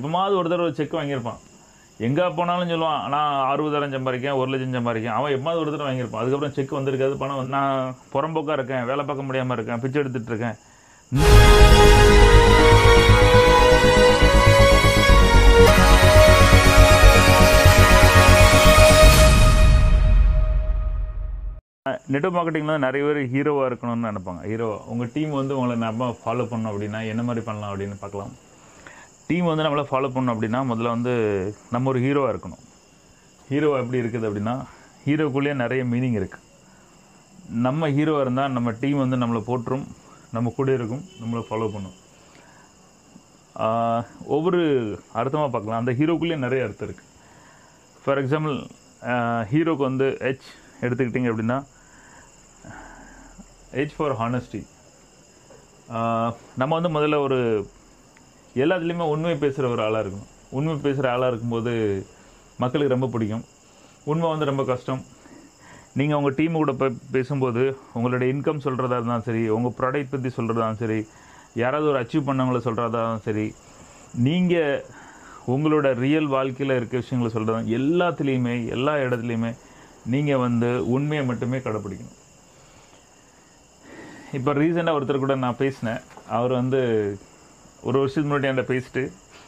எப்பமாவது ஒரு தடவை செக் வாங்கியிருப்பான் எங்கே போனாலும் சொல்லுவான் நான் அறுபதாயிரம் சம்பாதிக்கேன் ஒரு லட்சம் சம்பாதிக்கேன் அவன் எப்பமாவது ஒரு தடவை வாங்கியிருப்பான் அதுக்கப்புறம் செக் வந்திருக்காது பணம் வந்து- நான் புறம்போக்கா இருக்கேன் வேலை பார்க்க முடியாமல் இருக்கேன் பிச்சை எடுத்துட்டு இருக்கேன் நெட்வொர்க் மார்க்கெட்டிங்கில் நிறைய பேர் ஹீரோவாக இருக்கணும்னு நினைப்பாங்க ஹீரோவா உங்கள் டீம் வந்து உங்களை நம்ம ஃபாலோ பண்ணணும் அப்படின்னா என்ன மாதிரி பண்ணலாம் அப்படின்னு பார்க்கலாம் டீம் வந்து நம்மளை ஃபாலோ பண்ணணும் அப்படின்னா முதல்ல வந்து நம்ம ஒரு ஹீரோவாக இருக்கணும் ஹீரோவா எப்படி இருக்குது அப்படின்னா ஹீரோக்குள்ளேயே நிறைய மீனிங் இருக்குது நம்ம ஹீரோவாக இருந்தால் நம்ம டீம் வந்து நம்மளை போற்றும் நம்ம கூட இருக்கும் நம்மளை ஃபாலோ பண்ணும் ஆஹ், ஒவ்வொரு அர்த்தமாக பார்க்கலாம் அந்த ஹீரோக்குள்ளேயே நிறைய அர்த்தம் இருக்குது ஃபார் எக்ஸாம்பிள் ஹீரோக்கு வந்து ஹெச் எடுத்துக்கிட்டிங்க அப்படின்னா ஹெச் ஃபார் ஹானஸ்டி நம்ம வந்து முதல்ல ஒரு எல்லாத்துலேயுமே உண்மை பேசுகிற ஒரு ஆளாக இருக்கணும் உண்மை பேசுகிற ஆளாக இருக்கும்போது மக்களுக்கு ரொம்ப பிடிக்கும் உண்மை வந்து ரொம்ப கஷ்டம் நீங்கள் உங்கள் டீம் கூட பே பேசும்போது உங்களுடைய இன்கம் சொல்கிறதா இருந்தாலும் சரி உங்கள் ப்ராடக்ட் பற்றி சொல்கிறதாலும் சரி யாராவது ஒரு அச்சீவ் பண்ணவங்கள சொல்கிறதா இருந்தாலும் சரி நீங்கள் உங்களோட ரியல் வாழ்க்கையில் இருக்க விஷயங்களை சொல்கிறதா எல்லாத்துலேயுமே எல்லா இடத்துலையுமே நீங்கள் வந்து உண்மையை மட்டுமே கடைப்பிடிக்கணும் இப்போ ரீசெண்டாக ஒருத்தர் கூட நான் பேசினேன் அவர் வந்து ஒரு வருஷத்துக்கு முன்னாடி என்கிட்ட பேசிட்டு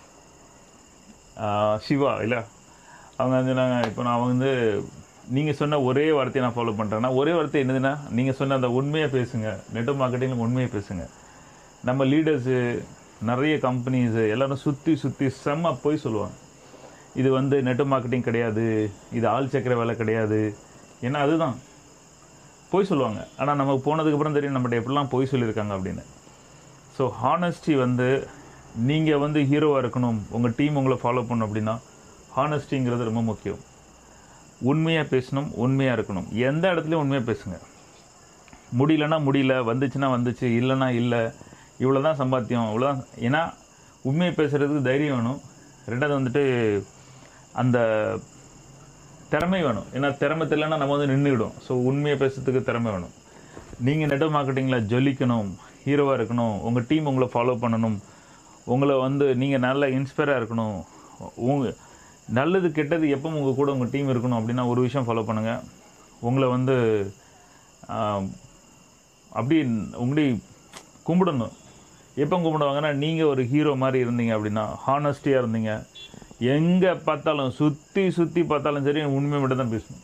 ஆஹ், சிவா இல்லை அவங்க வந்து நாங்கள் இப்போ நான் வந்து நீங்கள் சொன்ன ஒரே வார்த்தையை நான் ஃபாலோ பண்ணுறேன்னா ஒரே வார்த்தை என்னதுன்னா நீங்கள் சொன்ன அந்த உண்மையை பேசுங்க நெட்வொர்க் மார்க்கெட்டிங்கில் உண்மையை பேசுங்க நம்ம லீடர்ஸு நிறைய கம்பெனிஸு எல்லாரும் சுற்றி சுற்றி செம்ம போய் சொல்லுவாங்க இது வந்து நெட்வொர்க் மார்க்கெட்டிங் கிடையாது இது ஆள் சக்கர வேலை கிடையாது ஏன்னா அதுதான் போய் சொல்லுவாங்க ஆனால் நமக்கு போனதுக்கப்புறம் தெரியும் நம்மகிட்ட எப்படிலாம் போய் சொல்லியிருக்காங்க அப்படின்னு ஸோ ஹானஸ்டி வந்து நீங்கள் வந்து ஹீரோவாக இருக்கணும் உங்கள் டீம் உங்களை ஃபாலோ பண்ணணும் அப்படின்னா ஹானஸ்டிங்கிறது ரொம்ப முக்கியம் உண்மையாக பேசணும் உண்மையாக இருக்கணும் எந்த இடத்துலையும் உண்மையாக பேசுங்க முடியலன்னா முடியல வந்துச்சுன்னா வந்துச்சு இல்லைன்னா இல்லை இவ்வளோ தான் சம்பாத்தியம் இவ்வளோ தான் ஏன்னா உண்மையை பேசுகிறதுக்கு தைரியம் வேணும் ரெண்டாவது வந்துட்டு அந்த திறமை வேணும் ஏன்னா திறமை தெரியலன்னா நம்ம வந்து நின்றுக்கிடும் ஸோ உண்மையை பேசுறதுக்கு திறமை வேணும் நீங்கள் நெட்வொர்க் மார்க்கெட்டிங்கில் ஜொலிக்கணும் ஹீரோவாக இருக்கணும் உங்கள் டீம் உங்களை ஃபாலோ பண்ணணும் உங்களை வந்து நீங்கள் நல்ல இன்ஸ்பயராக இருக்கணும் உங்க நல்லது கெட்டது எப்போ உங்கள் கூட உங்கள் டீம் இருக்கணும் அப்படின்னா ஒரு விஷயம் ஃபாலோ பண்ணுங்கள் உங்களை வந்து ஆஹ், அப்படி உங்களை கும்பிடணும் எப்போ கும்பிடுவாங்கன்னா நீங்கள் ஒரு ஹீரோ மாதிரி இருந்தீங்க அப்படின்னா ஹானஸ்டியாக இருந்தீங்க எங்கே பார்த்தாலும் சுற்றி சுற்றி பார்த்தாலும் சரி உண்மை மட்டும் தான் பேசணும்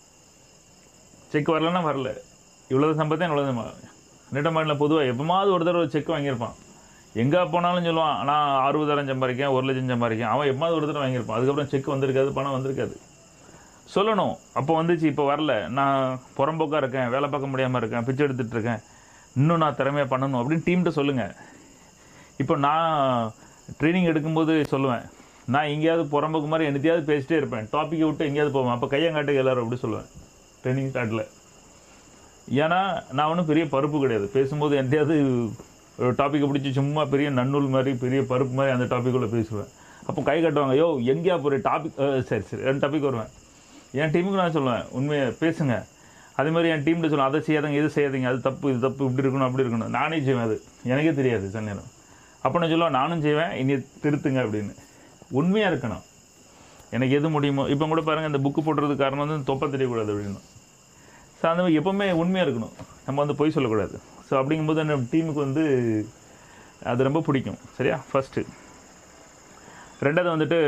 செக் வரலன்னா வரல இவ்வளோ சம்பளத்தையும் இவ்வளோ நெட்ட மாடலில் பொதுவாக எப்போமாவது ஒரு தடவை செக் வாங்கியிருப்பான் எங்கே போனாலும் சொல்லுவான் நான் அறுபதாயிரம் சம்பாதிக்கேன் ஒரு லட்சம் சம்பாதிக்கேன் அவன் எப்போமாவது ஒரு தடவை வாங்கியிருப்பான் அதுக்கப்புறம் செக் வந்திருக்காது பணம் வந்திருக்காது சொல்லணும் அப்போ வந்துச்சு இப்போ வரல நான் புறம்போக்கா இருக்கேன் வேலை பார்க்க முடியாமல் இருக்கேன் பிச்சை எடுத்துட்டு இருக்கேன் இன்னும் நான் திறமையாக பண்ணணும் அப்படின்னு டீம்கிட்ட சொல்லுங்கள் இப்போ நான் ட்ரைனிங் எடுக்கும்போது சொல்லுவேன் நான் எங்கேயாவது புறம்போக்கு மாதிரி என்னத்தையாவது பேசிட்டே இருப்பேன் டாப்பிக்கை விட்டு எங்கேயாவது போவேன் அப்போ கையங்காட்டுக்கு எல்லாரும் அப்படி சொல்லுவேன் ட்ரைனிங் ஸ்டார்ட்டில் ஏன்னா நான் ஒன்றும் பெரிய பருப்பு கிடையாது பேசும்போது எந்தையாவது ஒரு டாப்பிக்கை பிடிச்சி சும்மா பெரிய நன்னூல் மாதிரி பெரிய பருப்பு மாதிரி அந்த டாப்பிக்குள்ளே பேசுவேன் அப்போ கை கட்டுவாங்க யோ எங்கேயா போகிற டாபிக் சரி சரி ரெண்டு டாபிக் வருவேன் என் டீமுக்கு நான் சொல்லுவேன் உண்மையை பேசுங்க அதே மாதிரி என் டீம்கிட்ட சொல்லுவேன் அதை செய்யாதீங்க இது செய்யாதீங்க அது தப்பு இது தப்பு இப்படி இருக்கணும் அப்படி இருக்கணும் நானே செய்வேன் அது எனக்கே தெரியாது சில நேரம் அப்போ நான் சொல்லுவேன் நானும் செய்வேன் இனி திருத்துங்க அப்படின்னு உண்மையாக இருக்கணும் எனக்கு எது முடியுமோ இப்போ கூட பாருங்கள் இந்த புக்கு போடுறதுக்கு காரணம் வந்து தொப்பை தெரியக்கூடாது அப்படின்னு ஸோ அந்த மாதிரி எப்போவுமே உண்மையாக இருக்கணும் நம்ம வந்து பொய் சொல்லக்கூடாது ஸோ அப்படிங்கும்போது நம்ம டீமுக்கு வந்து அது ரொம்ப பிடிக்கும் சரியா ஃபஸ்ட்டு ரெண்டாவது வந்துட்டு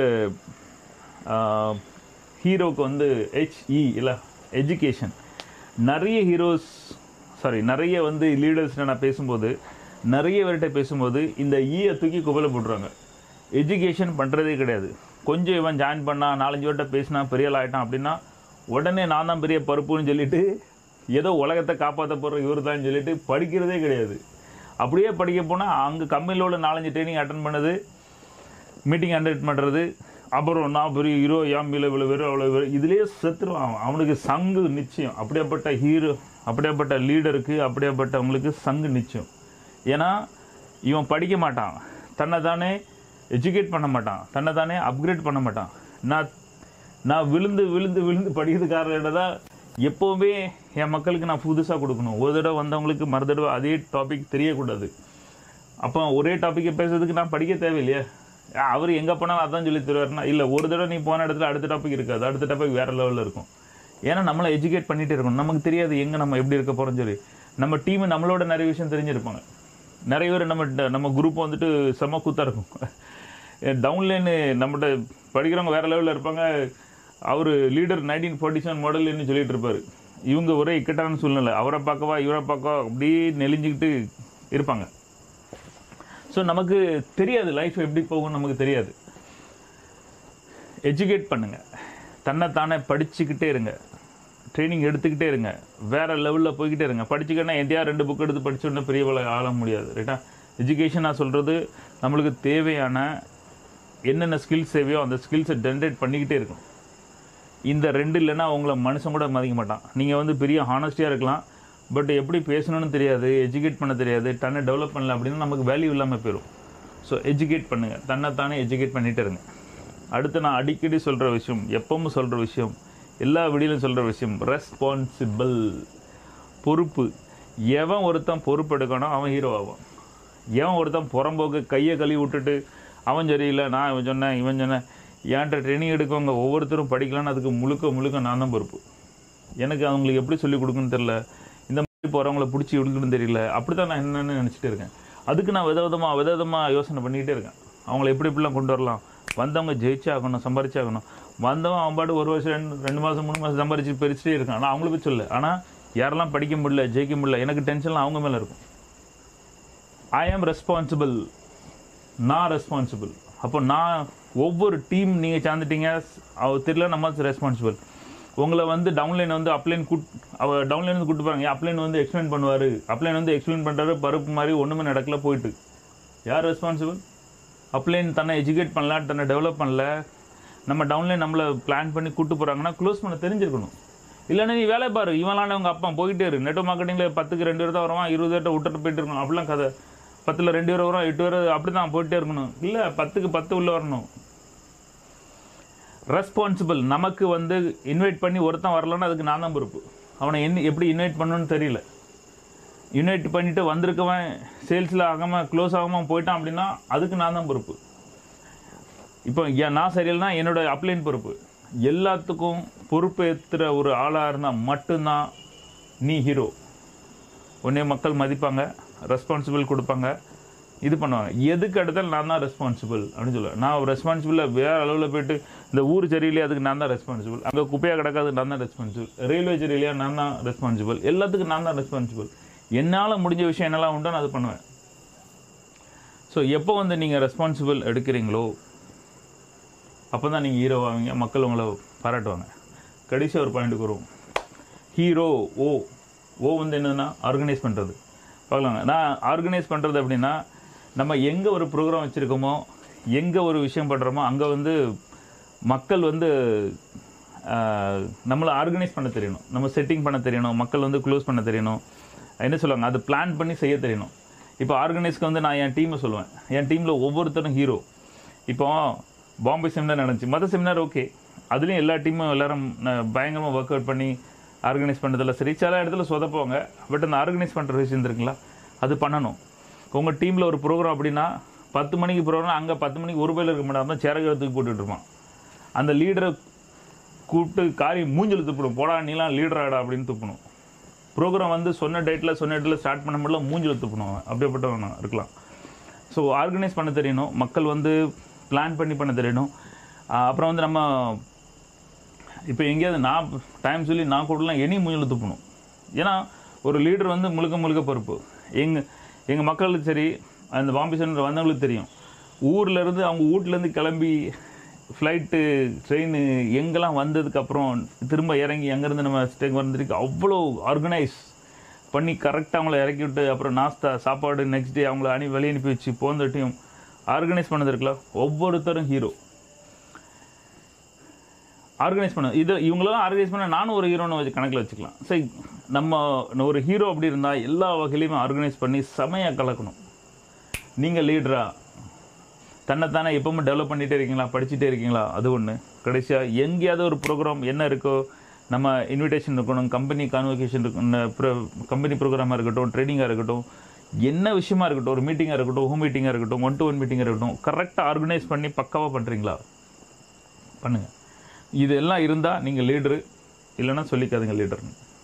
ஹீரோக்கு வந்து ஹெச்இ இல்லை எஜுகேஷன் நிறைய ஹீரோஸ் சாரி நிறைய வந்து லீடர்ஸ்ட்ட நான் பேசும்போது நிறைய பேர்கிட்ட பேசும்போது இந்த ஈயை தூக்கி குப்பையில போட்டுருவாங்க எஜுகேஷன் பண்ணுறதே கிடையாது கொஞ்சம் இவன் ஜாயின் பண்ணான் நாலஞ்சு பேர்கிட்ட பேசினா பெரிய ஆள் ஆகிட்டான் அப்படின்னா உடனே நான் தான் பெரிய பருப்புன்னு சொல்லிட்டு ஏதோ உலகத்தை காப்பாற்ற போகிற இவர் தான் சொல்லிட்டு படிக்கிறதே கிடையாது அப்படியே படிக்க போனால் அங்கே கம்பெனியில் உள்ள நாலஞ்சு ட்ரைனிங் அட்டன் பண்ணது மீட்டிங் அட்டென்ட் பண்ணுறது அப்புறம் நான் பெரிய ஹீரோ ஏன் மேலே இவ்வளோ வெறும் அவ்வளோ வெறும் இதுலேயே செத்துருவான் அவன். அவனுக்கு சங்கு நிச்சயம் அப்படியாப்பட்ட ஹீரோ அப்படியாப்பட்ட லீடருக்கு அப்படியாப்பட்டவங்களுக்கு சங்கு நிச்சயம் ஏன்னா இவன் படிக்க மாட்டான் தன்னை தானே எஜுகேட் பண்ண மாட்டான் தன்னை தானே அப்கிரேட் பண்ண மாட்டான் நான் நான் விழுந்து விழுந்து விழுந்து படிக்கிறதுக்காரர்கிட்ட தான் எப்போவுமே என் மக்களுக்கு நான் புதுசாக கொடுக்கணும் ஒரு தடவை வந்தவங்களுக்கு மறு தடவை அதே டாபிக் தெரியக்கூடாது அப்போ ஒரே டாப்பிக்கை பேசுறதுக்கு நான் படிக்க தேவையில்லையே அவர் எங்கே போனாலும் அதான் சொல்லி தருவாருன்னா இல்லை ஒரு தடவை நீ போன இடத்துல அடுத்த டாபிக் இருக்காது அடுத்த டாபிக் வேறு லெவலில் இருக்கும் ஏன்னா நம்மளை எஜுகேட் பண்ணிகிட்டே இருக்கணும் நமக்கு தெரியாது எங்கே நம்ம எப்படி இருக்க போகிறோம்னு சொல்லி நம்ம டீம் நம்மளோட நிறைய விஷயம் தெரிஞ்சிருப்பாங்க நிறைய பேர் நம்ம நம்ம குரூப் வந்துட்டு செம கூத்தாக இருக்கும் டவுன்லைனு நம்மகிட்ட படிக்கிறவங்க வேறு லெவலில் இருப்பாங்க அவர் லீடர் நைன்டீன் ஃபார்ட்டி செவன் மாடல்னு சொல்லிட்டு இருப்பார் இவங்க ஒரே இக்கட்டான சூழ்நிலை அவரை பார்க்கவா இவரை பார்க்கவா அப்படியே நெளிஞ்சிக்கிட்டு இருப்பாங்க ஸோ நமக்கு தெரியாது லைஃப் எப்படி போகும் நமக்கு தெரியாது எஜுகேட் பண்ணுங்க தன்னைத்தானே படிச்சுக்கிட்டே இருங்க ட்ரைனிங் எடுத்துக்கிட்டே இருங்க வேற லெவலில் போய்கிட்டே இருங்க படிச்சுக்கிட்டா எந்தையா ரெண்டு புக் எடுத்து படிச்சோன்னா பெரிய வேலை ஆள முடியாது ரைட்டா எஜுகேஷனாக சொல்கிறது நம்மளுக்கு தேவையான என்னென்ன ஸ்கில்ஸ் தேவையோ அந்த ஸ்கில்ஸை ஜென்ரேட் பண்ணிக்கிட்டே இருக்கும் இந்த ரெண்டு இல்லைன்னா உங்களை மனுஷன் கூட மதிக்க மாட்டான் நீங்கள் வந்து பெரிய ஹானஸ்டியாக இருக்கலாம் பட் எப்படி பேசணும்னு தெரியாது எஜுகேட் பண்ண தெரியாது தன்னை டெவலப் பண்ணல அப்படின்னா நமக்கு வேல்யூ இல்லாமல் போயிடும் ஸோ எஜுகேட் பண்ணுங்கள் தன்னைத்தானே எஜுகேட் பண்ணிகிட்டே இருங்க அடுத்து நான் அடிக்கடி சொல்கிற விஷயம் எப்பவும் சொல்கிற விஷயம் எல்லா வீடியோலையும் சொல்கிற விஷயம் ரெஸ்பான்சிபிள் பொறுப்பு எவன் ஒருத்தன் பொறுப்பு எடுக்கணும் அவன் ஹீரோ ஆவான் எவன் ஒருத்தன் புறம்போக்கு கையை கழுவி விட்டுட்டு அவன் சரியில்லை நான் இவன் சொன்னேன் இவன் சொன்னேன் ஏன்ட்ட ட்ரைனிங் எடுக்கவங்க ஒவ்வொருத்தரும் படிக்கலான்னு அதுக்கு முழுக்க முழுக்க நான் தான் பொறுப்பு எனக்கு அவங்களுக்கு எப்படி சொல்லிக் கொடுக்குன்னு தெரில இந்த மாதிரி போகிறவங்கள பிடிச்சி எடுக்கணும்னு தெரியல அப்படி தான் நான் என்னென்னு நினச்சிட்டு இருக்கேன் அதுக்கு நான் வித விதமாக வித விதமாக யோசனை பண்ணிக்கிட்டே இருக்கேன் அவங்கள எப்படி இப்படிலாம் கொண்டு வரலாம் வந்தவங்க ஜெயிச்சே ஆகணும் சம்பாரிச்சே ஆகணும் வந்தவன் அவன் பாட்டு ஒரு வருஷம் ரெண்டு ரெண்டு மாதம் மூணு மாதம் சம்பாரிச்சு பெருசிட்டே இருக்கான் ஆனால் அவங்கள போய் சொல்ல ஆனால் யாரெல்லாம் படிக்க முடியல ஜெயிக்க முடியல எனக்கு டென்ஷன்லாம் அவங்க மேலே இருக்கும் ஐ ஆம் ரெஸ்பான்சிபிள் நான் ரெஸ்பான்சிபிள் அப்போ நான் ஒவ்வொரு டீம் நீங்கள் சார்ந்துட்டீங்க அவர் தெரியல நம்ம ரெஸ்பான்சிபிள் உங்களை வந்து டவுன்லைன் வந்து அப்ளைன் கூட் அவ டவுன்லைன் வந்து கூட்டு போகிறாங்க அப்ளைன் வந்து எக்ஸ்பிளைன் பண்ணுவார் அப்ளைன் வந்து எக்ஸ்பிளைன் பண்ணுறாரு பருப்பு மாதிரி ஒன்றுமே நடக்கல போயிட்டு யார் ரெஸ்பான்சிபிள் அப்ளைன் தன்னை எஜுகேட் பண்ணல தன்னை டெவலப் பண்ணல நம்ம டவுன்லைன் நம்மளை பிளான் பண்ணி கூட்டு போகிறாங்கன்னா க்ளோஸ் பண்ண தெரிஞ்சிருக்கணும் இல்லைன்னா நீ வேலை பாரு இவனால உங்கள் அப்பா போயிட்டே இரு நெட் மார்க்கெட்டிங்கில் பத்துக்கு ரெண்டு பேர் தான் வருவான் இருபது பேர்ட்ட விட்டுட்டு போயிட்டு இருக்கணும் அப்படிலாம் கதை பத்தில் ரெண்டு பேர் வரும் எட்டு பேர் அப்படி தான் போயிட்டே இருக்கணும் இல்லை பத்துக்கு பத்து உள்ள வரணும் ரெஸ்பான்சிபிள் நமக்கு வந்து இன்வைட் பண்ணி ஒருத்தன் வரலன்னா அதுக்கு நான் தான் பொறுப்பு அவனை என்ன எப்படி இன்வைட் பண்ணணும்னு தெரியல இன்வைட் பண்ணிட்டு வந்திருக்கவன் சேல்ஸில் ஆகாமல் க்ளோஸ் ஆகாமல் போயிட்டான் அப்படின்னா அதுக்கு நான் தான் பொறுப்பு இப்போ ஏன் நான் சரியில்லைனா என்னோட அப்ளைன் பொறுப்பு எல்லாத்துக்கும் பொறுப்பேற்றுற ஒரு ஆளாக இருந்தால் மட்டும்தான் நீ ஹீரோ உன்னை மக்கள் மதிப்பாங்க ரெஸ்பான்சிபிள் கொடுப்பாங்க இது பண்ணுவாங்க எதுக்கு எடுத்தாலும் நான் தான் ரெஸ்பான்சிபிள் அப்படின்னு சொல்லுவேன் நான் ரெஸ்பான்சிபிளாக வேறு அளவில் போயிட்டு இந்த ஊர் சரியில்லையே அதுக்கு நான் தான் ரெஸ்பான்சிபிள் அங்கே குப்பையாக கிடக்காது நான் தான் ரெஸ்பான்சிபிள் ரயில்வே சரியில்லையா நான் தான் ரெஸ்பான்சிபிள் எல்லாத்துக்கும் நான் தான் ரெஸ்பான்சிபிள் என்னால் முடிஞ்ச விஷயம் என்னெல்லாம் உண்டோ நான் அது பண்ணுவேன் ஸோ எப்போ வந்து நீங்கள் ரெஸ்பான்சிபிள் எடுக்கிறீங்களோ அப்போ தான் நீங்கள் ஹீரோ ஆவீங்க மக்கள் உங்களை பாராட்டுவாங்க கடைசி ஒரு பாயிண்ட்டுக்கு வருவோம் ஹீரோ ஓ ஓ வந்து என்னதுன்னா ஆர்கனைஸ் பண்ணுறது பார்க்கலாங்க நான் ஆர்கனைஸ் பண்ணுறது அப்படின்னா நம்ம எங்கே ஒரு ப்ரோக்ராம் வச்சுருக்கோமோ எங்கே ஒரு விஷயம் பண்ணுறோமோ அங்கே வந்து மக்கள் வந்து ஆஹ், நம்மளை ஆர்கனைஸ் பண்ண தெரியணும் நம்ம செட்டிங் பண்ண தெரியணும் மக்கள் வந்து க்ளோஸ் பண்ண தெரியணும் என்ன சொல்லுவாங்க அது பிளான் பண்ணி செய்ய தெரியணும் இப்போ ஆர்கனைஸ்க்கு வந்து நான் என் டீமை சொல்லுவேன் என் டீமில் ஒவ்வொருத்தரும் ஹீரோ இப்போ பாம்பே செமினார் நடந்துச்சு மற்ற செமினார் ஓகே அதுலேயும் எல்லா டீமும் எல்லாரும் பயங்கரமாக ஒர்க் அவுட் பண்ணி ஆர்கனைஸ் பண்ணுறதுல சரி சில இடத்துல சொதப்புவாங்க பட் அந்த ஆர்கனைஸ் பண்ணுற விஷயம் இருக்குங்களா அது பண்ணணும் உங்கள் டீமில் ஒரு ப்ரோக்ராம் அப்படின்னா பத்து மணிக்கு ப்ரோக்ராம் அங்கே பத்து மணிக்கு ஒரு பேர் இருக்க மாட்டாங்க சேரகளை தூக்கி போட்டுட்டு இருப்பான் அந்த லீடரை கூப்பிட்டு காரி மூஞ்சில் துப்பணும் போடா நீலாம் லீடராடா அப்படின்னு துப்பணும் ப்ரோக்ராம் வந்து சொன்ன டேட்டில் சொன்ன டேட்டில் ஸ்டார்ட் பண்ண முடியல மூஞ்சில் துப்பணும் அவன் அப்படியேப்பட்டவன் இருக்கலாம் ஸோ ஆர்கனைஸ் பண்ண தெரியணும் மக்கள் வந்து பிளான் பண்ணி பண்ண தெரியணும் ஆஹ் அப்புறம் வந்து நம்ம இப்போ எங்கேயாவது நான் டைம் சொல்லி நான் கூடலாம் எனி மூஞ்சில் துப்பணும் ஏன்னா ஒரு லீடர் வந்து முழுக்க முழுக்க பொறுப்பு எங்கள் எங்கள் மக்களுக்கு சரி அந்த பாம்பே சென்டர் வந்தவங்களுக்கு தெரியும் ஊர்ல இருந்து அவங்க வீட்லேருந்து கிளம்பி ஃப்ளைட்டு ட்ரெயின் எங்கெல்லாம் வந்ததுக்கப்புறம் திரும்ப இறங்கி அங்கேருந்து நம்ம ஸ்டேக்கு வந்திருக்கு அவ்வளோ ஆர்கனைஸ் பண்ணி கரெக்டாக அவங்கள இறக்கி விட்டு அப்புறம் நாஸ்தா சாப்பாடு நெக்ஸ்ட் டே அவங்கள அனி வெளியே அனுப்பி வச்சு போந்தட்டையும் ஆர்கனைஸ் பண்ணது இருக்குல்ல ஒவ்வொருத்தரும் ஹீரோ ஆர்கனைஸ் பண்ண இது இவங்களெல்லாம் ஆர்கனைஸ் பண்ண நானும் ஒரு ஹீரோன்னு வச்சு கணக்கில் வச்சுக்கலாம் சரி நம்ம ஒரு ஹீரோ அப்படி இருந்தால் எல்லா வகையிலையுமே ஆர்கனைஸ் பண்ணி செமையாக கலக்கணும் நீங்கள் லீடரா தன்னைத்தானே எப்பவுமே டெவலப் பண்ணிகிட்டே இருக்கீங்களா படிச்சுட்டே இருக்கீங்களா அது ஒன்று கடைசியாக எங்கேயாவது ஒரு ப்ரோக்ராம் என்ன இருக்கோ நம்ம இன்விடேஷன் இருக்கணும் கம்பெனி கான்வொகேஷன் இருக்கணும் கம்பெனி ப்ரோக்ராமாக இருக்கட்டும் ட்ரைனிங்காக இருக்கட்டும் என்ன விஷயமா இருக்கட்டும் ஒரு மீட்டிங்காக இருக்கட்டும் ஹோம் மீட்டிங்காக இருக்கட்டும் ஒன் டு ஒன் மீட்டிங்காக இருக்கட்டும் கரெக்டாக ஆர்கனைஸ் பண்ணி பக்காவாக பண்ணுறீங்களா பண்ணுங்கள் இதெல்லாம் இருந்தால் நீங்கள் லீடரு இல்லைன்னா சொல்லிக்காதுங்க லீடர்னு